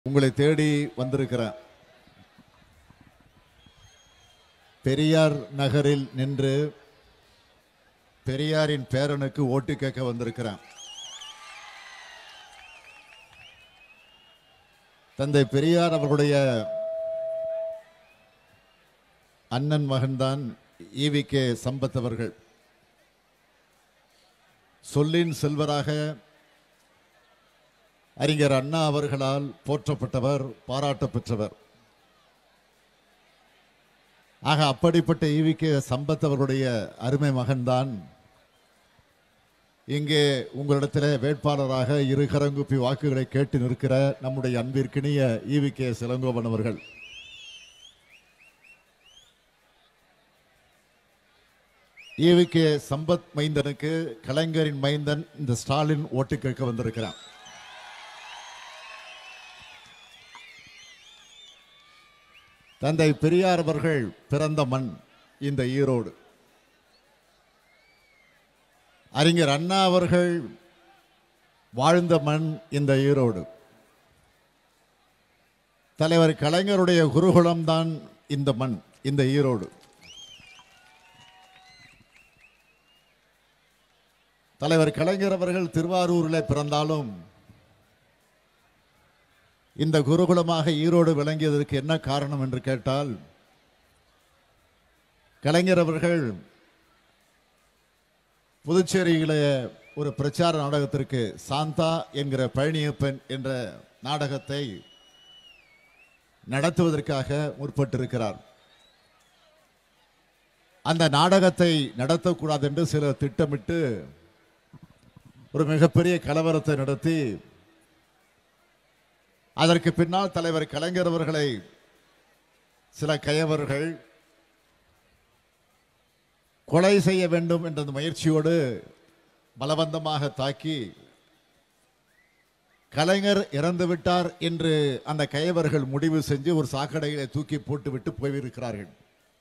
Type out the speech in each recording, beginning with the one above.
உங்களை தேடி வந்திருக்கிறேன் பெரியார் நகரில் நின்று பெரியாரின் பேரனுக்கு ஓட்டு கேட்க வந்திருக்கிறேன் தந்தை பெரியார் அவர்களுடைய அண்ணன் மகன்தான் ஈவி கே சம்பத் அவர்கள் சொல்லின் செல்வராக அறிஞர் அண்ணா அவர்களால் போற்றப்பட்டவர் பாராட்ட பெற்றவர் ஆக அப்படிப்பட்ட ஈவி கே சம்பத் அவர்களுடைய அருமை மகன்தான் இங்கே உங்களிடத்தில் வேட்பாளராக இரு கரங்குப்பி வாக்குகளை கேட்டு நிற்கிற நம்முடைய அன்பிற்கினிய ஈவி கே சிலங்கோவன் அவர்கள் ஈவி கே சம்பத் மைந்தனுக்கு கலைஞரின் மைந்தன் இந்த ஸ்டாலின் ஓட்டு கேட்க வந்திருக்கிறான் தந்தை பெரியார் அவர்கள் பிறந்த மண் இந்த ஈரோடு அறிஞர் அண்ணா அவர்கள் வாழ்ந்த மண் இந்த ஈரோடு தலைவர் கலைஞருடைய குருகுலம் தான் இந்த மண் இந்த ஈரோடு தலைவர் கலைஞர் அவர்கள் திருவாரூரில் பிறந்தாலும் இந்த குருகுலமாக ஈரோடு விளங்கியதற்கு என்ன காரணம் என்று கேட்டால் கலைஞர் அவர்கள் புதுச்சேரியிலே ஒரு பிரச்சார நாடகத்திற்கு சாந்தா என்கிற பழனியப்பன் என்ற நாடகத்தை நடத்துவதற்காக முற்பட்டிருக்கிறார் அந்த நாடகத்தை நடத்தக்கூடாது என்று சிலர் திட்டமிட்டு ஒரு மிகப்பெரிய கலவரத்தை நடத்தி அதற்கு பின்னால் தலைவர் கலைஞர் அவர்களை சில கயவர்கள் கொலை செய்ய வேண்டும் என்ற அந்த முயற்சியோடு பலவந்தமாக தாக்கி கலைஞர் இறந்து விட்டார் என்று அந்த கயவர்கள் முடிவு செஞ்சு ஒரு சாக்கடையிலே தூக்கி போட்டுவிட்டு போயிருக்கிறார்கள்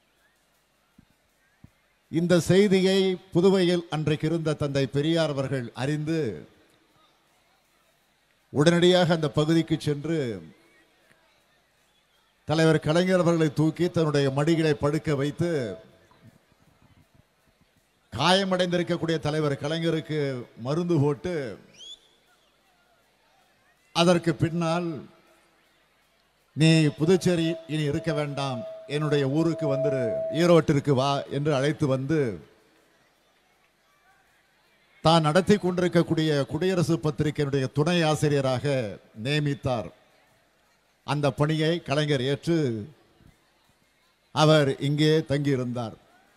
இந்த செய்தியை புதுவையில் அன்றைக்கு இருந்த தந்தை பெரியார் அவர்கள் அறிந்து உடனடியாக அந்த பகுதிக்கு சென்று தலைவர் கலைஞர் அவர்களை தூக்கி தன்னுடைய மடிகளை படுக்க வைத்து காயமடைந்திருக்கக்கூடிய தலைவர் கலைஞருக்கு மருந்து போட்டு அதற்கு பின்னால் நீ புதுச்சேரி இனி இருக்க வேண்டாம் என்னுடைய ஊருக்கு வந்துரு ஈரோட்டிற்கு வா என்று அழைத்து வந்து தான் நடத்தி கொண்டிருக்கக்கூடிய குடியரசு பத்திரிகையினுடைய துணை ஆசிரியராக நியமித்தார் அந்த பணியை கலைஞர் ஏற்று அவர் இங்கே தங்கியிருந்தார்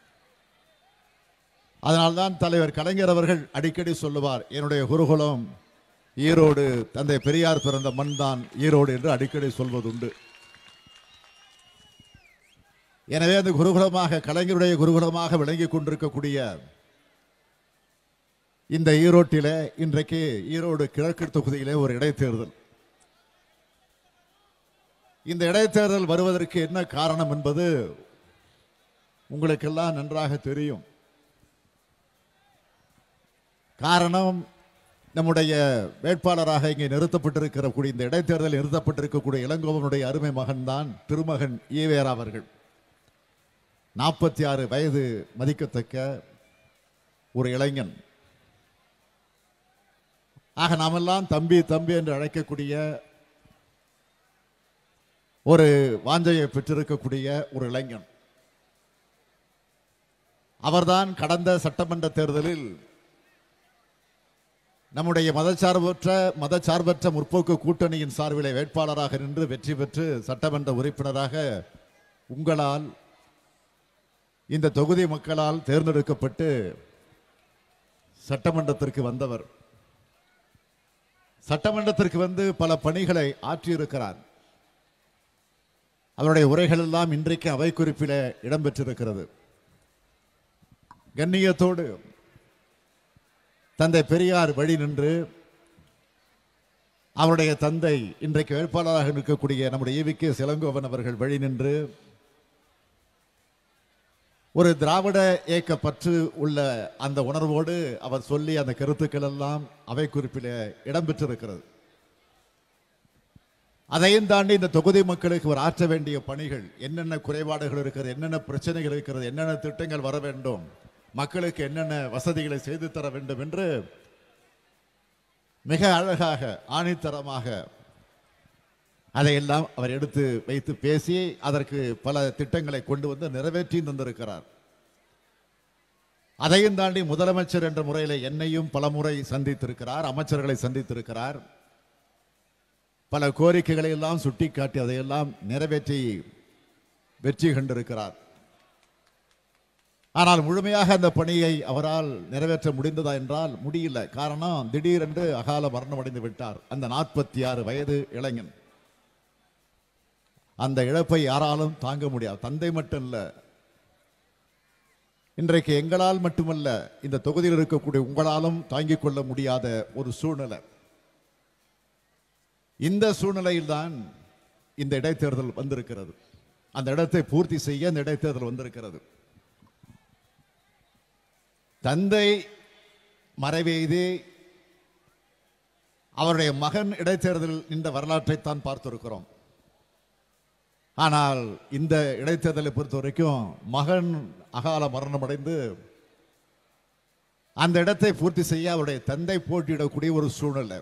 அதனால்தான் தலைவர் கலைஞர் அவர்கள் அடிக்கடி சொல்லுவார் என்னுடைய குருகுலம் ஈரோடு தந்தை பெரியார் பிறந்த மண் தான் ஈரோடு என்று அடிக்கடி சொல்வதுண்டு எனவே அந்த குருகுலமாக கலைஞருடைய குருகுலமாக விளங்கிக் கொண்டிருக்கக்கூடிய இந்த ஈரோட்டிலே இன்றைக்கு ஈரோடு கிழக்கு தொகுதியிலே ஒரு இடைத்தேர்தல் இந்த இடைத்தேர்தல் வருவதற்கு என்ன காரணம் என்பது உங்களுக்கெல்லாம் நன்றாக தெரியும் காரணம் நம்முடைய வேட்பாளராக இங்கே நிறுத்தப்பட்டிருக்கிற கூடிய இந்த இடைத்தேர்தலில் நிறுத்தப்பட்டிருக்கக்கூடிய இளங்கோவனுடைய அருமை மகன்தான் திருமகன் ஈவேரா அவர்கள் நாற்பத்தி ஆறு வயது மதிக்கத்தக்க ஒரு இளைஞன் ஆக நாமெல்லாம் தம்பி தம்பி என்று அழைக்கக்கூடிய ஒரு வாஞ்சையை பெற்றிருக்கக்கூடிய ஒரு இளைஞன் அவர்தான் கடந்த சட்டமன்ற தேர்தலில் நம்முடைய மதச்சார்பற்ற மதச்சார்பற்ற முற்போக்கு கூட்டணியின் சார்பிலே வேட்பாளராக நின்று வெற்றி பெற்று சட்டமன்ற உறுப்பினராக உங்களால் இந்த தொகுதி மக்களால் தேர்ந்தெடுக்கப்பட்டு சட்டமன்றத்திற்கு வந்தவர் சட்டமன்றத்திற்கு வந்து பல பணிகளை ஆற்றியிருக்கிறார் அவருடைய உரைகள் எல்லாம் இன்றைக்கு அவை குறிப்பில் இடம்பெற்றிருக்கிறது கண்ணியத்தோடு தந்தை பெரியார் வழி நின்று அவருடைய தந்தை இன்றைக்கு வேட்பாளராக நிற்கக்கூடிய நம்முடைய ஈவிகே சிலங்கோவன் அவர்கள் வழி நின்று ஒரு திராவிட இயக்க பற்று உள்ள அந்த உணர்வோடு அவர் சொல்லி அந்த கருத்துக்கள் எல்லாம் அவை குறிப்பில் இடம்பெற்றிருக்கிறது அதையும் தாண்டி இந்த தொகுதி மக்களுக்கு ஒரு ஆற்ற வேண்டிய பணிகள் என்னென்ன குறைபாடுகள் இருக்கிறது என்னென்ன பிரச்சனைகள் இருக்கிறது என்னென்ன திட்டங்கள் வர வேண்டும் மக்களுக்கு என்னென்ன வசதிகளை செய்து தர வேண்டும் என்று மிக அழகாக ஆணித்தரமாக அதையெல்லாம் அவர் எடுத்து வைத்து பேசி அதற்கு பல திட்டங்களை கொண்டு வந்து நிறைவேற்றி தந்திருக்கிறார் அதையும் தாண்டி முதலமைச்சர் என்ற முறையில் என்னையும் பலமுறை சந்தித்திருக்கிறார் அமைச்சர்களை சந்தித்திருக்கிறார் பல கோரிக்கைகளை எல்லாம் சுட்டிக்காட்டி அதையெல்லாம் நிறைவேற்றி வெற்றி கண்டிருக்கிறார் ஆனால் முழுமையாக அந்த பணியை அவரால் நிறைவேற்ற முடிந்ததா என்றால் முடியல காரணம் திடீரென்று அகால மரணம் அடைந்து விட்டார் அந்த நாற்பத்தி ஆறு வயது இளைஞன் அந்த இழப்பை யாராலும் தாங்க முடியாது தந்தை மட்டும் இல்ல இன்றைக்கு எங்களால் மட்டுமல்ல இந்த தொகுதியில் இருக்கக்கூடிய உங்களாலும் தாங்கிக் கொள்ள முடியாத ஒரு சூழ்நிலை இந்த சூழ்நிலையில்தான் இந்த இடைத்தேர்தல் வந்திருக்கிறது அந்த இடத்தை பூர்த்தி செய்ய இந்த இடைத்தேர்தல் வந்திருக்கிறது தந்தை மறைவெய்தி அவருடைய மகன் இடைத்தேர்தலில் நின்ற வரலாற்றைத்தான் பார்த்திருக்கிறோம் ஆனால் இந்த இடைத்தேர்தலை பொறுத்த வரைக்கும் மகன் அகால மரணமடைந்து அந்த இடத்தை பூர்த்தி செய்ய அவருடைய தந்தை போட்டியிடக்கூடிய ஒரு சூழ்நிலை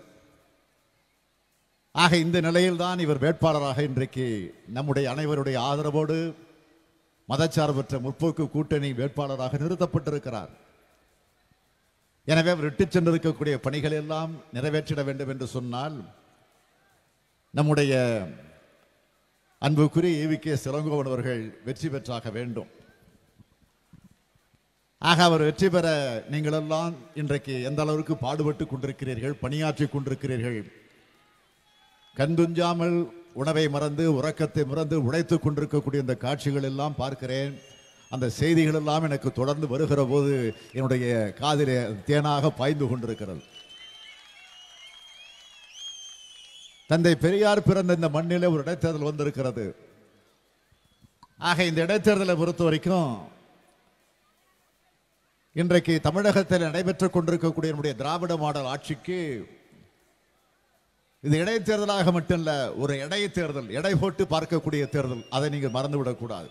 ஆக இந்த நிலையில்தான் இவர் வேட்பாளராக இன்றைக்கு நம்முடைய அனைவருடைய ஆதரவோடு மதச்சார்பற்ற முற்போக்கு கூட்டணி வேட்பாளராக நிறுத்தப்பட்டிருக்கிறார் எனவே அவர் இட்டுச் சென்றிருக்கக்கூடிய பணிகள் எல்லாம் நிறைவேற்றிட வேண்டும் என்று சொன்னால் நம்முடைய அன்புக்குரிய ஏவி கே சிலங்கோவன் அவர்கள் வெற்றி பெற்றாக வேண்டும் ஆக அவர் வெற்றி பெற நீங்கள் எல்லாம் இன்றைக்கு எந்த அளவிற்கு பாடுபட்டு கொண்டிருக்கிறீர்கள் பணியாற்றி கொண்டிருக்கிறீர்கள் கண்துஞ்சாமல் உணவை மறந்து உறக்கத்தை மறந்து உழைத்துக் கொண்டிருக்கக்கூடிய இந்த காட்சிகள் எல்லாம் பார்க்கிறேன் அந்த செய்திகள் எல்லாம் எனக்கு தொடர்ந்து வருகிற போது என்னுடைய காதிலே தேனாக பாய்ந்து கொண்டிருக்கிறது தந்தை பெரியார் பிறந்த இந்த மண்ணிலே ஒரு இடைத்தேர்தல் வந்திருக்கிறது ஆக இந்த இடைத்தேர்தலை பொறுத்த வரைக்கும் இன்றைக்கு தமிழகத்தில் நடைபெற்றுக் கொண்டிருக்கக்கூடிய நம்முடைய திராவிட மாடல் ஆட்சிக்கு இது இடைத்தேர்தலாக மட்டும் இல்ல ஒரு இடை தேர்தல் எடை போட்டு பார்க்கக்கூடிய தேர்தல் அதை நீங்கள் மறந்துவிடக்கூடாது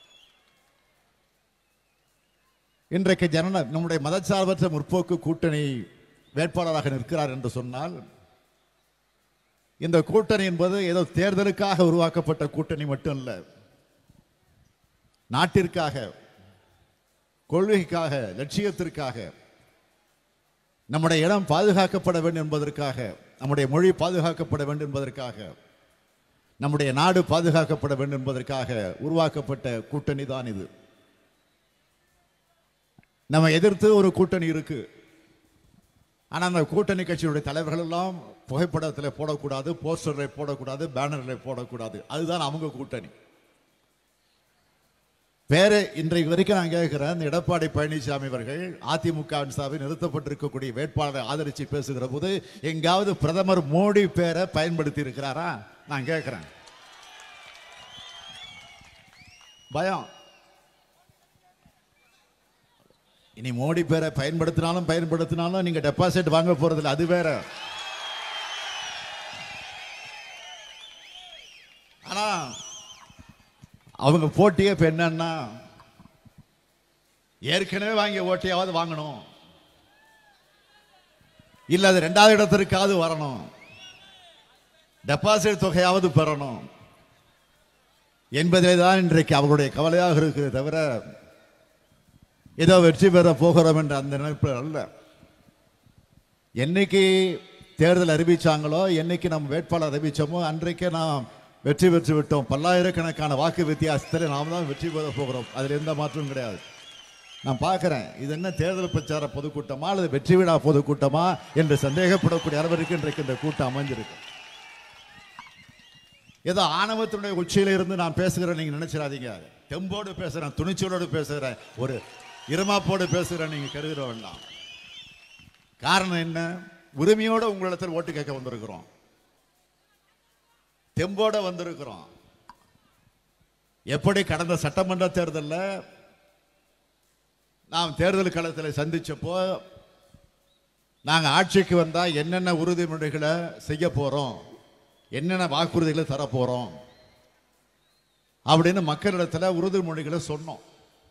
இன்றைக்கு ஜனன நம்முடைய மதச்சார்பற்ற முற்போக்கு கூட்டணி வேட்பாளராக நிற்கிறார் என்று சொன்னால் இந்த கூட்டணி என்பது ஏதோ தேர்தலுக்காக உருவாக்கப்பட்ட கூட்டணி மட்டும் இல்ல நாட்டிற்காக கொள்கைக்காக லட்சியத்திற்காக நம்முடைய இடம் பாதுகாக்கப்பட வேண்டும் என்பதற்காக நம்முடைய மொழி பாதுகாக்கப்பட வேண்டும் என்பதற்காக நம்முடைய நாடு பாதுகாக்கப்பட வேண்டும் என்பதற்காக உருவாக்கப்பட்ட கூட்டணி தான் இது நம்ம எதிர்த்து ஒரு கூட்டணி இருக்கு ஆனா அந்த கூட்டணி கட்சியுடைய தலைவர்கள் எல்லாம் புகைப்படத்தில் போடக்கூடாது போஸ்டரில் போடக்கூடாது பேனரில் போடக்கூடாது அதுதான் அவங்க கூட்டணி வேற இன்றைக்கு வரைக்கும் நான் கேட்கிறேன் இந்த எடப்பாடி பழனிசாமி அவர்கள் அதிமுக சார்பில் நிறுத்தப்பட்டிருக்கக்கூடிய வேட்பாளரை ஆதரிச்சு பேசுகிற போது எங்காவது பிரதமர் மோடி பேரை பயன்படுத்தி இருக்கிறாரா நான் கேட்கிறேன் பயம் இனி மோடி பேரை பயன்படுத்தினாலும் பயன்படுத்தினாலும் நீங்க டெபாசிட் வாங்க போறதில்ல அது வேற ஆனா அவங்க போட்டியே இப்ப என்னன்னா ஏற்கனவே வாங்கிய ஓட்டையாவது வாங்கணும் இல்ல அது ரெண்டாவது இடத்திற்காவது வரணும் டெபாசிட் தொகையாவது பெறணும் என்பதிலே தான் இன்றைக்கு அவர்களுடைய கவலையாக இருக்குது தவிர ஏதோ வெற்றி பெற போகிறோம் என்ற அந்த நினைப்பு அல்ல என்னைக்கு தேர்தல் அறிவிச்சாங்களோ என்னைக்கு நம்ம வேட்பாளர் அறிவிச்சோமோ அன்றைக்கே நாம் வெற்றி பெற்று விட்டோம் பல்லாயிரக்கணக்கான வாக்கு வித்தியாசத்தில் நாம் தான் வெற்றி பெற போகிறோம் அதில் எந்த மாற்றமும் கிடையாது நான் பார்க்கிறேன் இது என்ன தேர்தல் பிரச்சார பொதுக்கூட்டமா அல்லது வெற்றி விழா பொதுக்கூட்டமா என்று சந்தேகப்படக்கூடிய அளவிற்கு இன்றைக்கு இந்த கூட்டம் அமைஞ்சிருக்கு ஏதோ ஆணவத்தினுடைய உச்சியில இருந்து நான் பேசுகிறேன் நீங்க நினைச்சிடாதீங்க தெம்போடு பேசுறேன் துணிச்சலோடு பேசுகிறேன் ஒரு இருமாப்போடு பேசுகிறேன் நீங்க கருதிட வேண்டாம் காரணம் என்ன உரிமையோட உங்களிடத்தில் ஓட்டு கேட்க வந்திருக்கிறோம் தெம்போட வந்திருக்கிறோம் எப்படி கடந்த சட்டமன்ற தேர்தலில் நாம் தேர்தல் களத்தில் சந்திச்சப்போ நாங்கள் ஆட்சிக்கு வந்தால் என்னென்ன உறுதிமொழிகளை செய்ய போகிறோம் என்னென்ன வாக்குறுதிகளை தரப்போறோம் அப்படின்னு மக்களிடத்தில் உறுதிமொழிகளை சொன்னோம்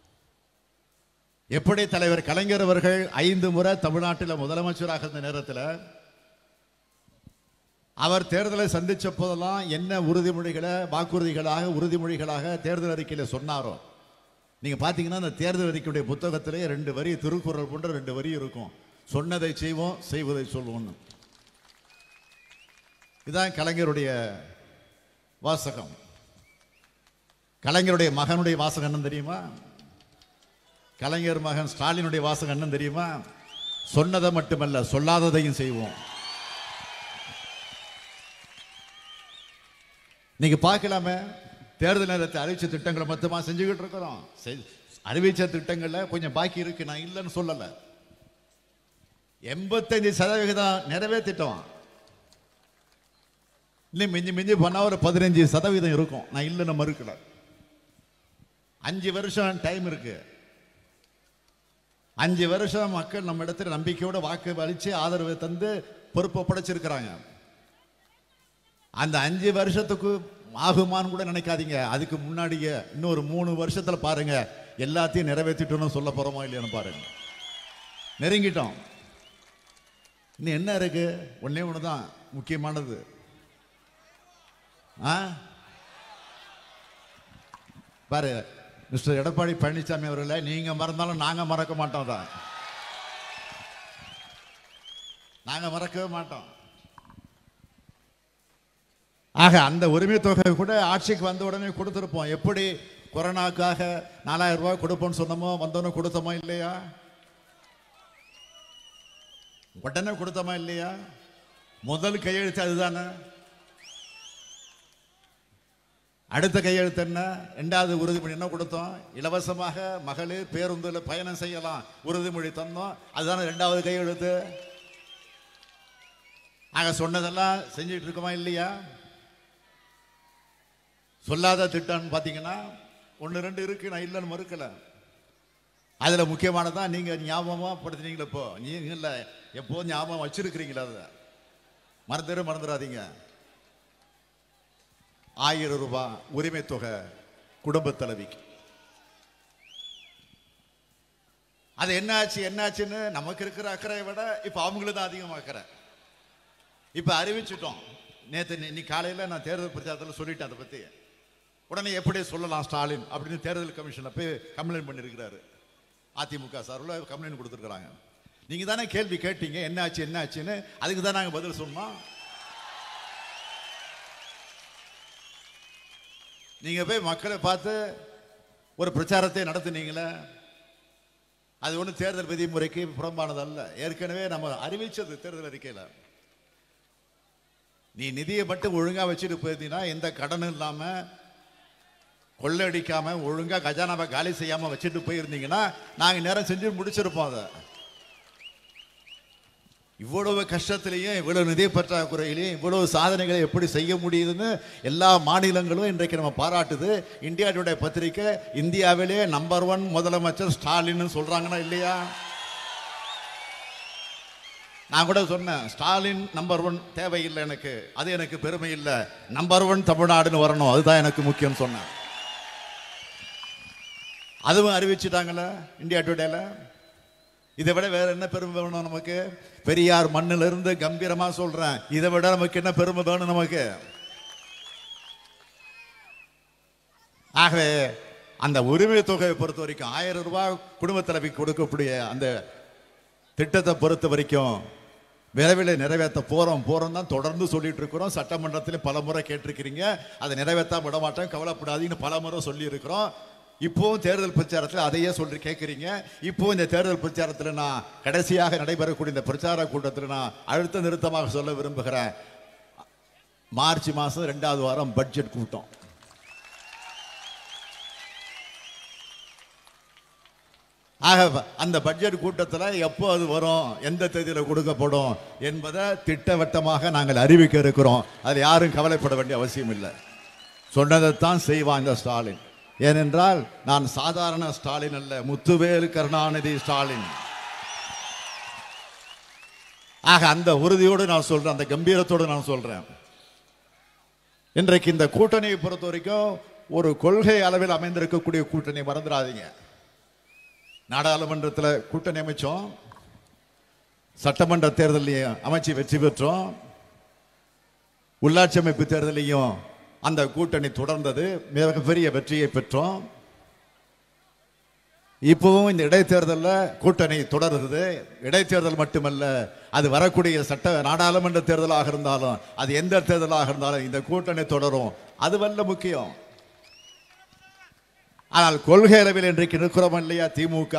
எப்படி தலைவர் கலைஞர் அவர்கள் ஐந்து முறை தமிழ்நாட்டில் முதலமைச்சராக இருந்த நேரத்தில் அவர் தேர்தலை சந்திச்ச போதெல்லாம் என்ன உறுதிமொழிகளை வாக்குறுதிகளாக உறுதிமொழிகளாக தேர்தல் அறிக்கையில் சொன்னாரோ நீங்க பாத்தீங்கன்னா அந்த தேர்தல் அறிக்கையுடைய புத்தகத்திலே ரெண்டு வரி திருக்குறள் போன்ற ரெண்டு வரி இருக்கும் சொன்னதை செய்வோம் செய்வதை சொல்லுவோம்னு இதான் கலைஞருடைய வாசகம் கலைஞருடைய மகனுடைய வாசகம் என்ன தெரியுமா கலைஞர் மகன் ஸ்டாலினுடைய வாசகம் என்ன தெரியுமா சொன்னதை மட்டுமல்ல சொல்லாததையும் செய்வோம் நீங்க பார்க்கலாமே தேர்தல் நேரத்தை அறிவிச்ச திட்டங்களை மொத்தமா செஞ்சுக்கிட்டு இருக்கிறோம் செய்- அறிவிச்ச திட்டங்கள்ல கொஞ்சம் பாக்கி இருக்கு நான் இல்லைன்னு சொல்லல எண்பத்தஞ்சு சதவிகிதம் நிறைவேற்றிட்டோம் இன்னும் மிஞ்சி மிஞ்சி பண்ணா ஒரு பதினஞ்சு சதவீதம் இருக்கும் நான் இல்லைன்னு மறுக்கல அஞ்சு வருஷம் டைம் இருக்கு அஞ்சு வருஷம் மக்கள் நம்ம இடத்துல நம்பிக்கையோட வாக்கு அளிச்சு ஆதரவு தந்து பொறுப்பை படைச்சிருக்கிறாங்க அந்த அஞ்சு வருஷத்துக்கு ஆகுமான்னு கூட நினைக்காதீங்க அதுக்கு முன்னாடியே இன்னொரு மூணு வருஷத்துல பாருங்க எல்லாத்தையும் நிறைவேற்றிட்டோம்னு சொல்ல போறோமோ இல்லையான்னு பாருங்க நெருங்கிட்டோம் இன்னும் என்ன இருக்கு ஒண்ணே ஒண்ணுதான் முக்கியமானது ஆ பாரு மிஸ்டர் எடப்பாடி பழனிசாமி அவர்களே நீங்க மறந்தாலும் நாங்க மறக்க மாட்டோம் தான் நாங்க மறக்கவே மாட்டோம் ஆக அந்த உரிமை தொகை கூட ஆட்சிக்கு வந்த உடனே கொடுத்திருப்போம் எப்படி கொரோனாக்காக நாலாயிரம் ரூபாய் கொடுப்போம்னு சொன்னோமோ வந்தோன்னு கொடுத்தோமா இல்லையா உடனே கொடுத்தோமா இல்லையா முதல் கையெழுத்து அதுதானே அடுத்த கையெழுத்து என்ன ரெண்டாவது உறுதிமொழி என்ன கொடுத்தோம் இலவசமாக மகளிர் பேருந்தில் பயணம் செய்யலாம் உறுதிமொழி தந்தோம் அதுதானே ரெண்டாவது கையெழுத்து ஆக சொன்னதெல்லாம் செஞ்சுட்டு இருக்கோமா இல்லையா சொல்லாத திட்டம்னு பார்த்தீங்கன்னா ஒன்று ரெண்டு இருக்கு நான் இல்லைன்னு மறுக்கல அதில் முக்கியமானதான் நீங்கள் ஞாபகமாக படுத்துனீங்களே இப்போ நீங்க இல்லை எப்போ ஞாபகம் வச்சிருக்கிறீங்களா அதை மறந்துட மறந்துடாதீங்க ஆயிரம் ரூபாய் உரிமை தொகை குடும்ப தலைவிக்கு அது என்னாச்சு என்னாச்சுன்னு நமக்கு இருக்கிற அக்கறையை விட இப்போ அவங்களுக்கு தான் அதிகமாக அக்கறை இப்போ அறிவிச்சிட்டோம் நேற்று நீ காலையில் நான் தேர்தல் பிரச்சாரத்தில் சொல்லிட்டேன் அதை பற்றி உடனே எப்படி சொல்லலாம் ஸ்டாலின் அப்படின்னு தேர்தல் கமிஷனில் போய் கம்ப்ளைண்ட் பண்ணியிருக்கிறாரு அதிமுக சார்பில் கம்ப்ளைண்ட் கொடுத்துருக்குறாங்க நீங்கள் தானே கேள்வி கேட்டீங்க என்ன ஆச்சு என்ன ஆச்சுன்னு அதுக்கு தான் நாங்கள் பதில் சொன்னோம் நீங்கள் போய் மக்களை பார்த்து ஒரு பிரச்சாரத்தை நடத்துனீங்களே அது ஒன்றும் தேர்தல் விதிமுறைக்கு புறம்பானதல்ல ஏற்கனவே நம்ம அறிவிச்சது தேர்தல் அறிக்கையில் நீ நிதியை மட்டும் ஒழுங்கா வச்சுட்டு போயிருந்தீங்கன்னா எந்த கடனும் இல்லாம கொள்ளடிக்காம ஒழுங்கா கஜானாவை காலி செய்யாம வச்சுட்டு போயிருந்தீங்கன்னா நாங்க நேரம் செஞ்சு முடிச்சிருப்போம் அதை இவ்வளவு கஷ்டத்திலையும் இவ்வளவு நிதி பற்றாக்குறையிலையும் இவ்வளவு சாதனைகளை எப்படி செய்ய முடியுதுன்னு எல்லா மாநிலங்களும் இன்றைக்கு நம்ம பாராட்டுது இந்தியா டுடே பத்திரிக்கை இந்தியாவிலே நம்பர் ஒன் முதலமைச்சர் ஸ்டாலின் சொல்றாங்கன்னா இல்லையா நான் கூட சொன்னேன் ஸ்டாலின் நம்பர் ஒன் தேவையில்லை எனக்கு அது எனக்கு பெருமை இல்லை நம்பர் ஒன் தமிழ்நாடுன்னு வரணும் அதுதான் எனக்கு முக்கியம் சொன்னேன் அதுவும் அறிவிச்சுட்டாங்கல்ல இந்தியா டுடேல இதை விட வேற என்ன பெருமை வேணும் நமக்கு பெரியார் மண்ணில இருந்து கம்பீரமா சொல்றேன் இதை விட நமக்கு என்ன பெருமை வேணும் நமக்கு ஆகவே அந்த உரிமை தொகையை பொறுத்த வரைக்கும் ஆயிரம் ரூபாய் குடும்ப தலைவிக்கு கொடுக்கக்கூடிய அந்த திட்டத்தை பொறுத்த வரைக்கும் விரைவில் நிறைவேற்ற போறோம் போறோம் தான் தொடர்ந்து சொல்லிட்டு இருக்கிறோம் சட்டமன்றத்தில் பல முறை கேட்டிருக்கிறீங்க அதை நிறைவேற்றாம விட மாட்டோம் கவலைப்படாதீங்கன்னு பல முறை சொல்லி இருக்கிறோம் இப்போவும் தேர்தல் பிரச்சாரத்தில் அதையே சொல்லி கேட்குறீங்க இப்போ இந்த தேர்தல் பிரச்சாரத்தில் நான் கடைசியாக நடைபெறக்கூடிய இந்த பிரச்சார கூட்டத்தில் நான் அழுத்த நிறுத்தமாக சொல்ல விரும்புகிறேன் மார்ச் மாதம் ரெண்டாவது வாரம் பட்ஜெட் கூட்டம் ஆக அந்த பட்ஜெட் கூட்டத்தில் எப்போ அது வரும் எந்த தேதியில் கொடுக்கப்படும் என்பதை திட்டவட்டமாக நாங்கள் அறிவிக்க இருக்கிறோம் அதில் யாரும் கவலைப்பட வேண்டிய அவசியம் இல்லை சொன்னதைத்தான் செய்வாங்க ஸ்டாலின் ஏனென்றால் நான் சாதாரண ஸ்டாலின் அல்ல முத்துவேல் கருணாநிதி ஸ்டாலின் ஆக அந்த உறுதியோடு நான் சொல்றேன் அந்த கம்பீரத்தோடு நான் சொல்றேன் இன்றைக்கு இந்த கூட்டணியை பொறுத்த வரைக்கும் ஒரு கொள்கை அளவில் அமைந்திருக்கக்கூடிய கூட்டணி மறந்துடாதீங்க நாடாளுமன்றத்தில் கூட்டணி அமைச்சோம் சட்டமன்ற தேர்தலையும் அமைச்சு வெற்றி பெற்றோம் உள்ளாட்சி அமைப்பு தேர்தலையும் அந்த கூட்டணி தொடர்ந்தது மிகப்பெரிய வெற்றியை பெற்றோம் இப்பவும் இந்த இடைத்தேர்தலில் கூட்டணி தொடருது இடைத்தேர்தல் மட்டுமல்ல அது வரக்கூடிய சட்ட நாடாளுமன்ற தேர்தலாக இருந்தாலும் அது எந்த தேர்தலாக இருந்தாலும் இந்த கூட்டணி தொடரும் அதுவல்ல முக்கியம் ஆனால் கொள்கை அளவில் இன்றைக்கு நிற்கிறோம் இல்லையா திமுக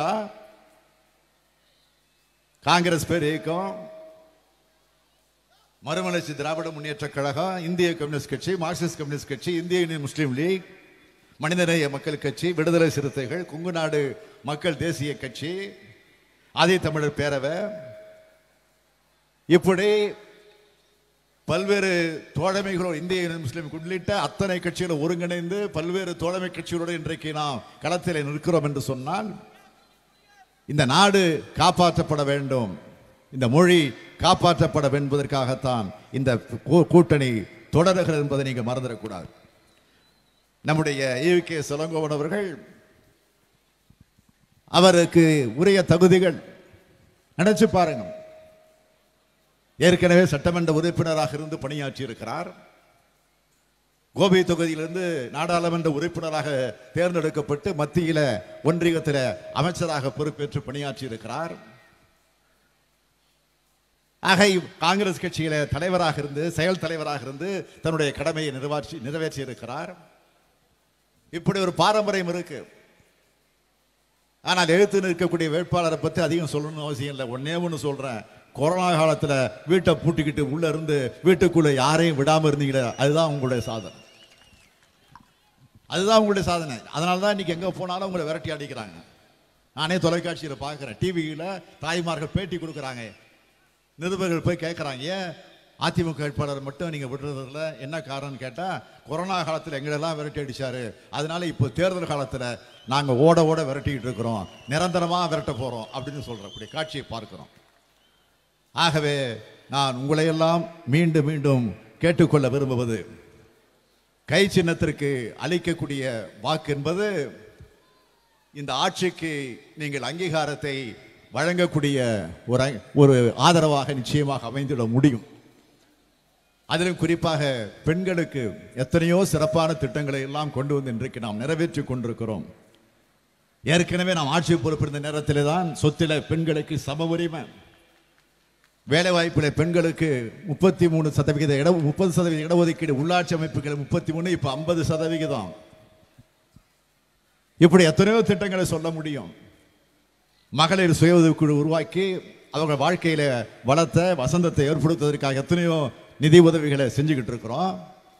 காங்கிரஸ் பேர் இயக்கம் மறுமலர்ச்சி திராவிட முன்னேற்ற கழகம் இந்திய கம்யூனிஸ்ட் கட்சி மார்க்சிஸ்ட் கம்யூனிஸ்ட் கட்சி இந்திய யூனியன் முஸ்லீம் லீக் மனிதநேய மக்கள் கட்சி விடுதலை சிறுத்தைகள் கொங்கு நாடு மக்கள் தேசிய கட்சி ஆதி தமிழர் பேரவை இப்படி பல்வேறு தோழமைகளோடு இந்திய யூனியன் முஸ்லீம் உள்ளிட்ட அத்தனை கட்சிகளும் ஒருங்கிணைந்து பல்வேறு தோழமை கட்சிகளோடு இன்றைக்கு நாம் களத்தில் நிற்கிறோம் என்று சொன்னால் இந்த நாடு காப்பாற்றப்பட வேண்டும் இந்த மொழி காப்பாற்றப்பட என்பதற்காகத்தான் இந்த கூ- கூட்டணி தொடருகிறது என்பதை நீங்கள் மறந்துடக்கூடாது நம்முடைய ஈவி கே சுலங்கோவன் அவர்கள் அவருக்கு உரிய தகுதிகள் நினைச்சு பாருங்க ஏற்கனவே சட்டமன்ற உறுப்பினராக இருந்து பணியாற்றி இருக்கிறார் கோபி தொகுதியிலிருந்து நாடாளுமன்ற உறுப்பினராக தேர்ந்தெடுக்கப்பட்டு மத்தியில ஒன்றியத்தில் அமைச்சராக பொறுப்பேற்று பணியாற்றி இருக்கிறார் ஆக இவ் காங்கிரஸ் கட்சியில தலைவராக இருந்து செயல் தலைவராக இருந்து தன்னுடைய கடமையை நிறைவாற்றி நிறைவேற்றி இருக்கிறார் இப்படி ஒரு பாரம்பரியம் இருக்கு ஆனால் எழுத்து நிற்கக்கூடிய வேட்பாளரை பத்தி அதிகம் சொல்லணும்னு அவசியம் இல்லை ஒன்னே ஒன்று சொல்றேன் கொரோனா காலத்துல வீட்டை பூட்டிக்கிட்டு உள்ள இருந்து வீட்டுக்குள்ள யாரையும் விடாம இருந்தீங்களே அதுதான் உங்களுடைய சாதனை அதுதான் உங்களுடைய சாதனை அதனால தான் இன்னைக்கு எங்க போனாலும் உங்களை விரட்டி அடிக்கிறாங்க நானே தொலைக்காட்சியில பார்க்கிறேன் டிவியில தாய்மார்கள் பேட்டி கொடுக்குறாங்க நிருபர்கள் போய் கேட்குறாங்க ஏன் அதிமுக வேட்பாளர் மட்டும் நீங்கள் விடுறதில்ல என்ன காரணம்னு கேட்டால் கொரோனா காலத்தில் எங்களெல்லாம் விரட்டி அடிச்சாரு அதனால இப்போ தேர்தல் காலத்தில் நாங்கள் ஓட ஓட விரட்டிக்கிட்டு இருக்கிறோம் நிரந்தரமாக விரட்ட போகிறோம் அப்படின்னு சொல்கிறக்கூடிய காட்சியை பார்க்கிறோம் ஆகவே நான் உங்களையெல்லாம் மீண்டும் மீண்டும் கேட்டுக்கொள்ள விரும்புவது கை சின்னத்திற்கு அளிக்கக்கூடிய வாக்கு என்பது இந்த ஆட்சிக்கு நீங்கள் அங்கீகாரத்தை வழங்கக்கூடிய ஒரு அ- ஒரு ஆதரவாக நிச்சயமாக அமைந்திட முடியும் அதிலும் குறிப்பாக பெண்களுக்கு எத்தனையோ சிறப்பான திட்டங்களை எல்லாம் கொண்டு வந்து இன்றைக்கு நாம் நிறைவேற்றி கொண்டிருக்கிறோம் ஏற்கனவே நாம் ஆட்சி பொறுப்பிருந்த நேரத்திலே தான் சொத்தில பெண்களுக்கு சம உரிமை வேலை வாய்ப்பில் பெண்களுக்கு முப்பத்தி மூணு சதவிகித இட முப்பது சதவீத இடஒதுக்கீடு உள்ளாட்சி அமைப்புகள் முப்பத்தி மூணு இப்போ ஐம்பது சதவிகிதம் இப்படி எத்தனையோ திட்டங்களை சொல்ல முடியும் மகளிர் சுய உதவிக்குழு உருவாக்கி அவங்க வாழ்க்கையில வளர்த்த வசந்தத்தை ஏற்படுத்துவதற்காக எத்தனையோ நிதி உதவிகளை செஞ்சுக்கிட்டு இருக்கிறோம்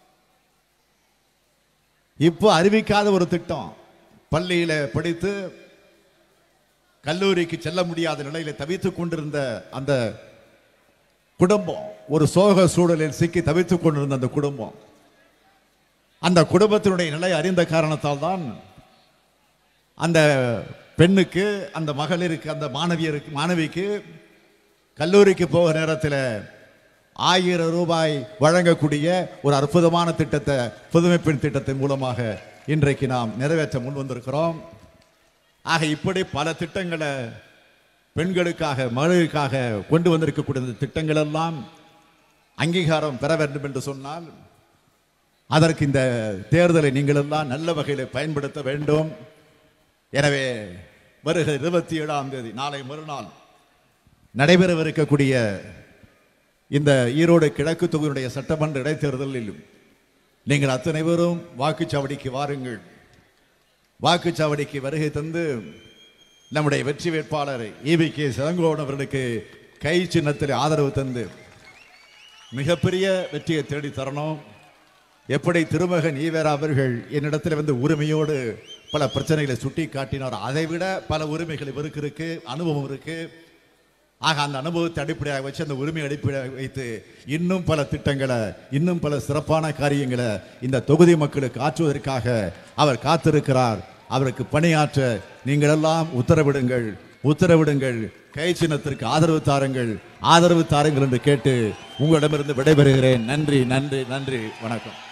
இப்போ அறிவிக்காத ஒரு திட்டம் பள்ளியில படித்து கல்லூரிக்கு செல்ல முடியாத நிலையில தவித்துக் கொண்டிருந்த அந்த குடும்பம் ஒரு சோக சூழலில் சிக்கி தவித்துக் கொண்டிருந்த அந்த குடும்பம் அந்த குடும்பத்தினுடைய நிலை அறிந்த காரணத்தால் தான் அந்த பெண்ணுக்கு அந்த மகளிருக்கு அந்த மாணவியருக்கு மாணவிக்கு கல்லூரிக்கு போக நேரத்தில் ஆயிரம் ரூபாய் வழங்கக்கூடிய ஒரு அற்புதமான திட்டத்தை புதுமைப்பெண் திட்டத்தின் மூலமாக இன்றைக்கு நாம் நிறைவேற்ற முன் வந்திருக்கிறோம் ஆக இப்படி பல திட்டங்களை பெண்களுக்காக மகளிருக்காக கொண்டு வந்திருக்கக்கூடிய இந்த திட்டங்கள் எல்லாம் அங்கீகாரம் பெற வேண்டும் என்று சொன்னால் அதற்கு இந்த தேர்தலை நீங்கள் எல்லாம் நல்ல வகையில் பயன்படுத்த வேண்டும் எனவே வருகிற இருபத்தி ஏழாம் தேதி நாளை மறுநாள் நடைபெறவிருக்கக்கூடிய இந்த ஈரோடு கிழக்கு தொகுதியுடைய சட்டமன்ற இடைத்தேர்தலில் நீங்கள் அத்தனை பேரும் வாக்குச்சாவடிக்கு வாருங்கள் வாக்குச்சாவடிக்கு வருகை தந்து நம்முடைய வெற்றி வேட்பாளர் ஈவி கே சிலங்கோவன் அவர்களுக்கு கை சின்னத்தில் ஆதரவு தந்து மிகப்பெரிய வெற்றியை தேடி தரணும் எப்படி திருமகன் ஈவேரா அவர்கள் என்னிடத்தில் வந்து உரிமையோடு பல பிரச்சனைகளை சுட்டி காட்டினார் அதை விட பல உரிமைகள் இவருக்கு இருக்கு அனுபவம் இருக்கு ஆக அந்த அனுபவத்தை அடிப்படையாக வச்சு அந்த உரிமை அடிப்படையாக வைத்து இன்னும் பல திட்டங்களை இன்னும் பல சிறப்பான காரியங்களை இந்த தொகுதி மக்களுக்கு ஆற்றுவதற்காக அவர் காத்திருக்கிறார் அவருக்கு பணியாற்ற நீங்கள் எல்லாம் உத்தரவிடுங்கள் உத்தரவிடுங்கள் கை சின்னத்திற்கு ஆதரவு தாருங்கள் ஆதரவு தாருங்கள் என்று கேட்டு உங்களிடமிருந்து விடைபெறுகிறேன் நன்றி நன்றி நன்றி வணக்கம்